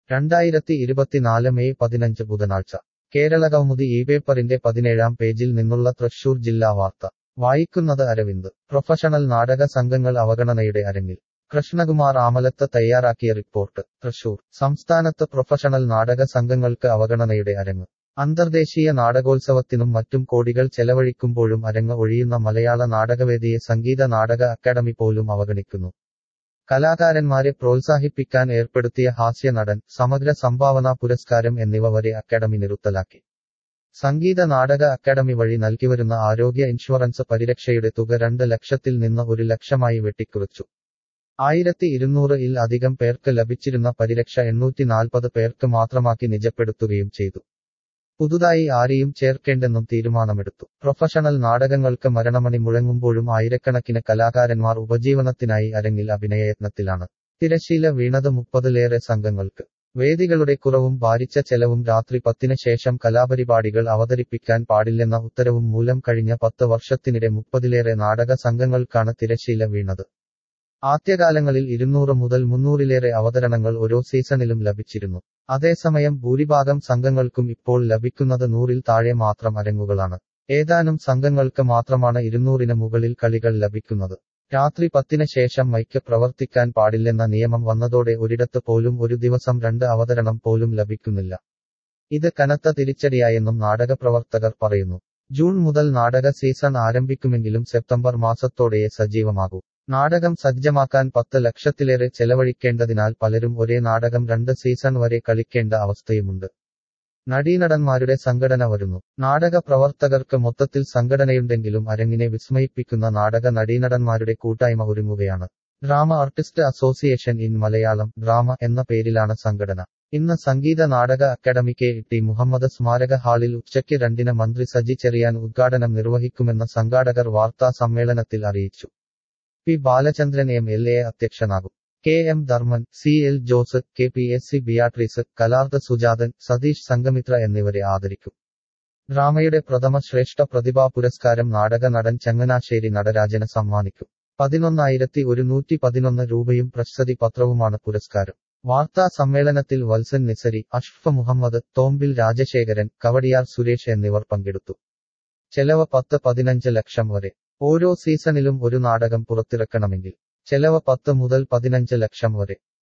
രണ്ടായിരത്തി ഇരുപത്തിനാല് മെയ് പതിനഞ്ച് ബുധനാഴ്ച കേരള കൗമുദി ഈ പേപ്പറിന്റെ പതിനേഴാം പേജിൽ നിന്നുള്ള തൃശൂർ ജില്ലാ വാർത്ത വായിക്കുന്നത് അരവിന്ദ് പ്രൊഫഷണൽ നാടക സംഘങ്ങൾ അവഗണനയുടെ അരങ്ങിൽ കൃഷ്ണകുമാർ ആമലത്ത് തയ്യാറാക്കിയ റിപ്പോർട്ട് തൃശൂർ സംസ്ഥാനത്ത് പ്രൊഫഷണൽ നാടക സംഘങ്ങൾക്ക് അവഗണനയുടെ അരങ്ങ് അന്തർദേശീയ നാടകോത്സവത്തിനും മറ്റും കോടികൾ ചെലവഴിക്കുമ്പോഴും അരങ്ങ് ഒഴിയുന്ന മലയാള നാടകവേദിയെ സംഗീത നാടക അക്കാദമി പോലും അവഗണിക്കുന്നു കലാകാരന്മാരെ പ്രോത്സാഹിപ്പിക്കാൻ ഏർപ്പെടുത്തിയ ഹാസ്യനടൻ സമഗ്ര സംഭാവന പുരസ്കാരം എന്നിവ വരെ അക്കാദമി നിറുത്തലാക്കി സംഗീത നാടക അക്കാദമി വഴി നൽകിവരുന്ന ആരോഗ്യ ഇൻഷുറൻസ് പരിരക്ഷയുടെ തുക രണ്ട് ലക്ഷത്തിൽ നിന്ന് ഒരു ലക്ഷമായി വെട്ടിക്കുറച്ചു ആയിരത്തി ഇരുന്നൂറ് ഇൽ അധികം പേർക്ക് ലഭിച്ചിരുന്ന പരിരക്ഷ എണ്ണൂറ്റി നാൽപ്പത് പേർക്ക് മാത്രമാക്കി നിജപ്പെടുത്തുകയും ചെയ്തു പുതുതായി ആരെയും ചേർക്കേണ്ടെന്നും തീരുമാനമെടുത്തു പ്രൊഫഷണൽ നാടകങ്ങൾക്ക് മരണമണി മുഴങ്ങുമ്പോഴും ആയിരക്കണക്കിന് കലാകാരന്മാർ ഉപജീവനത്തിനായി അരങ്ങിൽ അഭിനയയത്നത്തിലാണ് തിരശീല വീണത് മുപ്പതിലേറെ സംഘങ്ങൾക്ക് വേദികളുടെ കുറവും ഭാരിച്ച ചെലവും രാത്രി പത്തിന് ശേഷം കലാപരിപാടികൾ അവതരിപ്പിക്കാൻ പാടില്ലെന്ന ഉത്തരവും മൂലം കഴിഞ്ഞ പത്ത് വർഷത്തിനിടെ മുപ്പതിലേറെ നാടക സംഘങ്ങൾക്കാണ് തിരശീല വീണത് ആദ്യകാലങ്ങളിൽ ഇരുന്നൂറ് മുതൽ മുന്നൂറിലേറെ അവതരണങ്ങൾ ഓരോ സീസണിലും ലഭിച്ചിരുന്നു അതേസമയം ഭൂരിഭാഗം സംഘങ്ങൾക്കും ഇപ്പോൾ ലഭിക്കുന്നത് നൂറിൽ താഴെ മാത്രം അരങ്ങുകളാണ് ഏതാനും സംഘങ്ങൾക്ക് മാത്രമാണ് ഇരുന്നൂറിന് മുകളിൽ കളികൾ ലഭിക്കുന്നത് രാത്രി പത്തിന് ശേഷം മൈക്ക് പ്രവർത്തിക്കാൻ പാടില്ലെന്ന നിയമം വന്നതോടെ ഒരിടത്ത് പോലും ഒരു ദിവസം രണ്ട് അവതരണം പോലും ലഭിക്കുന്നില്ല ഇത് കനത്ത തിരിച്ചടിയായെന്നും നാടകപ്രവർത്തകർ പറയുന്നു ജൂൺ മുതൽ നാടക സീസൺ ആരംഭിക്കുമെങ്കിലും സെപ്റ്റംബർ മാസത്തോടെയേ സജീവമാകൂ നാടകം സജ്ജമാക്കാൻ പത്ത് ലക്ഷത്തിലേറെ ചെലവഴിക്കേണ്ടതിനാൽ പലരും ഒരേ നാടകം രണ്ട് സീസൺ വരെ കളിക്കേണ്ട അവസ്ഥയുമുണ്ട് നടീനടന്മാരുടെ സംഘടന വരുന്നു നാടക പ്രവർത്തകർക്ക് മൊത്തത്തിൽ സംഘടനയുണ്ടെങ്കിലും അരങ്ങിനെ വിസ്മയിപ്പിക്കുന്ന നാടക നടീനടന്മാരുടെ കൂട്ടായ്മ ഒരുങ്ങുകയാണ് drama artist association in Malayalam drama എന്ന പേരിലാണ് സംഘടന ഇന്ന് സംഗീത നാടക അക്കാദമി കെ ടി മുഹമ്മദ് സ്മാരക ഹാളിൽ ഉച്ചയ്ക്ക് രണ്ടിന് മന്ത്രി സജി ചെറിയാൻ ഉദ്ഘാടനം നിർവഹിക്കുമെന്ന് സംഘാടകർ വാർത്താ സമ്മേളനത്തിൽ അറിയിച്ചു P Balachandran M L A അധ്യക്ഷനാകും K M Dharman C L Jose K P S C Beatrice കലാർദ സുജാതൻ സതീഷ് സംഗമിത്ര എന്നിവരെ ആദരിക്കും ഡ്രാമയുടെ പ്രഥമ ശ്രേഷ്ഠ പ്രതിഭാ പുരസ്കാരം നാടക നടൻ ചങ്ങനാശ്ശേരി നടരാജന് സമ്മാനിക്കും പതിനൊന്നായിരത്തി ഒരുന്നൂറ്റി പതിനൊന്ന് രൂപയും പ്രശസ്തി പത്രവുമാണ് പുരസ്കാരം വാർത്താ സമ്മേളനത്തിൽ വത്സൻ നിസരി അഷ്ഫ മുഹമ്മദ് തോമ്പിൽ രാജശേഖരൻ കവടിയാർ സുരേഷ് എന്നിവർ പങ്കെടുത്തു ചെലവ് പത്ത് പതിനഞ്ച് ലക്ഷം വരെ ഓരോ സീസണിലും ഒരു നാടകം പുറത്തിറക്കണമെങ്കിൽ ചെലവ് പത്ത് മുതൽ പതിനഞ്ച് ലക്ഷം വരെ